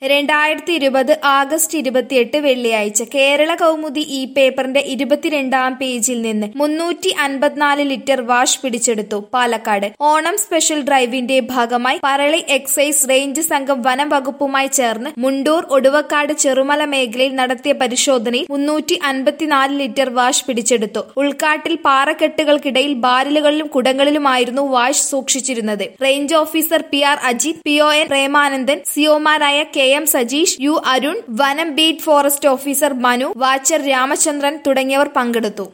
രണ്ടായിരത്തി ഇരുപത് ആഗസ്റ്റ് ഇരുപത്തിയെട്ട് വെള്ളിയാഴ്ച കേരള കൗമുദി ഈ പേപ്പറിന്റെ ഇരുപത്തിരണ്ടാം പേജിൽ നിന്ന് മുന്നൂറ്റി അൻപത്തിനാല് ലിറ്റർ വാഷ് പിടിച്ചെടുത്തു പാലക്കാട് ഓണം സ്പെഷ്യൽ ഡ്രൈവിന്റെ ഭാഗമായി പറളി എക്സൈസ് റേഞ്ച് സംഘം വനം വകുപ്പുമായി ചേർന്ന് മുണ്ടൂർ ഒടുവക്കാട് ചെറുമല മേഖലയിൽ നടത്തിയ പരിശോധനയിൽ മുന്നൂറ്റി അൻപത്തിനാല് ലിറ്റർ വാഷ് പിടിച്ചെടുത്തു ഉൾക്കാട്ടിൽ പാറക്കെട്ടുകൾക്കിടയിൽ ബാരലുകളിലും കുടങ്ങളിലുമായിരുന്നു വാഷ് സൂക്ഷിച്ചിരുന്നത് range officer P R Ajith P O N Premanandan സിഒമാരായ K M Sajeesh U Arun വനം beat forest officer Manu watcher Ramachandran തുടങ്ങിയവർ പങ്കെടുത്തു